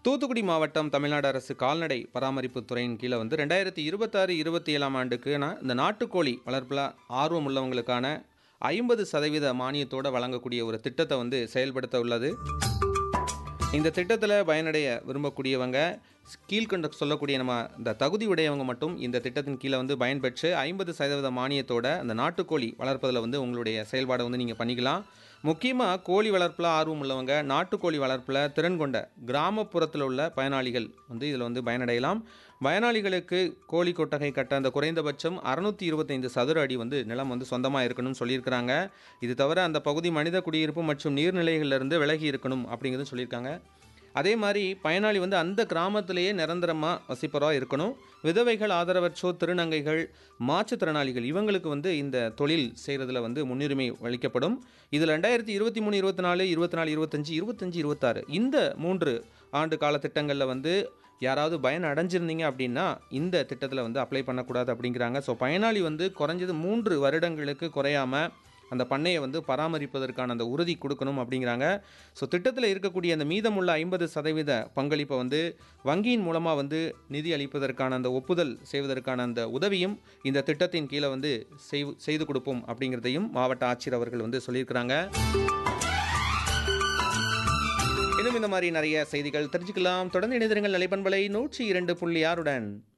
தூத்துக்குடி மாவட்டம் தமிழ்நாடு அரசு கால்நடை பராமரிப்பு துறையின் கீழே வந்து ரெண்டாயிரத்தி இருபத்தாறு இருபத்தி ஏழாம் ஆண்டுக்குனா இந்த நாட்டுக்கோழி வளர்ப்பில் ஆர்வம் உள்ளவங்களுக்கான ஐம்பது சதவீத மானியத்தோடு வழங்கக்கூடிய ஒரு திட்டத்தை வந்து செயல்படுத்த உள்ளது இந்த திட்டத்தில் பயனடைய விரும்பக்கூடியவங்க கீழ்கண்ட சொல்லக்கூடிய நம்ம இந்த தகுதி உடையவங்க மட்டும் இந்த திட்டத்தின் கீழே வந்து பயன்பெற்று ஐம்பது சதவீத மானியத்தோட அந்த நாட்டுக்கோழி வளர்ப்பதில் வந்து உங்களுடைய செயல்பாடை வந்து நீங்கள் பண்ணிக்கலாம் முக்கியமாக கோழி வளர்ப்பில் ஆர்வம் உள்ளவங்க நாட்டுக்கோழி வளர்ப்பில் திறன் கொண்ட கிராமப்புறத்தில் உள்ள பயனாளிகள் வந்து இதில் வந்து பயனடையலாம் பயனாளிகளுக்கு கோழி கொட்டகை கட்ட அந்த குறைந்தபட்சம் அறுநூத்தி இருபத்தைந்து சதுர அடி வந்து நிலம் வந்து சொந்தமாக இருக்கணும்னு சொல்லியிருக்கிறாங்க இது தவிர அந்த பகுதி மனித குடியிருப்பு மற்றும் நீர்நிலைகளிலிருந்து விலகி இருக்கணும் அப்படிங்கிறது சொல்லியிருக்காங்க அதே மாதிரி பயனாளி வந்து அந்த கிராமத்திலேயே நிரந்தரமாக வசிப்பராக இருக்கணும் விதவைகள் ஆதரவற்றோர் திருநங்கைகள் மாற்றுத்திறனாளிகள் இவங்களுக்கு வந்து இந்த தொழில் செய்கிறதுல வந்து முன்னுரிமை அளிக்கப்படும் இதில் ரெண்டாயிரத்தி இருபத்தி மூணு இருபத்தி நாலு இருபத்தி நாலு இருபத்தஞ்சி இருபத்தஞ்சி இருபத்தாறு இந்த மூன்று ஆண்டு கால திட்டங்களில் வந்து யாராவது பயன் அடைஞ்சிருந்தீங்க அப்படின்னா இந்த திட்டத்தில் வந்து அப்ளை பண்ணக்கூடாது அப்படிங்கிறாங்க ஸோ பயனாளி வந்து குறைஞ்சது மூன்று வருடங்களுக்கு குறையாமல் அந்த பண்ணையை வந்து பராமரிப்பதற்கான அந்த உறுதி கொடுக்கணும் அப்படிங்கிறாங்க ஸோ திட்டத்தில் இருக்கக்கூடிய அந்த மீதமுள்ள ஐம்பது சதவீத பங்களிப்பை வந்து வங்கியின் மூலமாக வந்து நிதி அளிப்பதற்கான அந்த ஒப்புதல் செய்வதற்கான அந்த உதவியும் இந்த திட்டத்தின் கீழே வந்து செய் செய்து கொடுப்போம் அப்படிங்கிறதையும் மாவட்ட ஆட்சியர் அவர்கள் வந்து சொல்லியிருக்கிறாங்க இன்னும் இந்த மாதிரி நிறைய செய்திகள் தெரிஞ்சுக்கலாம் தொடர்ந்து இணைந்திருங்கள் நிலைப்பண்பலை நூற்றி இரண்டு புள்ளி ஆறுடன்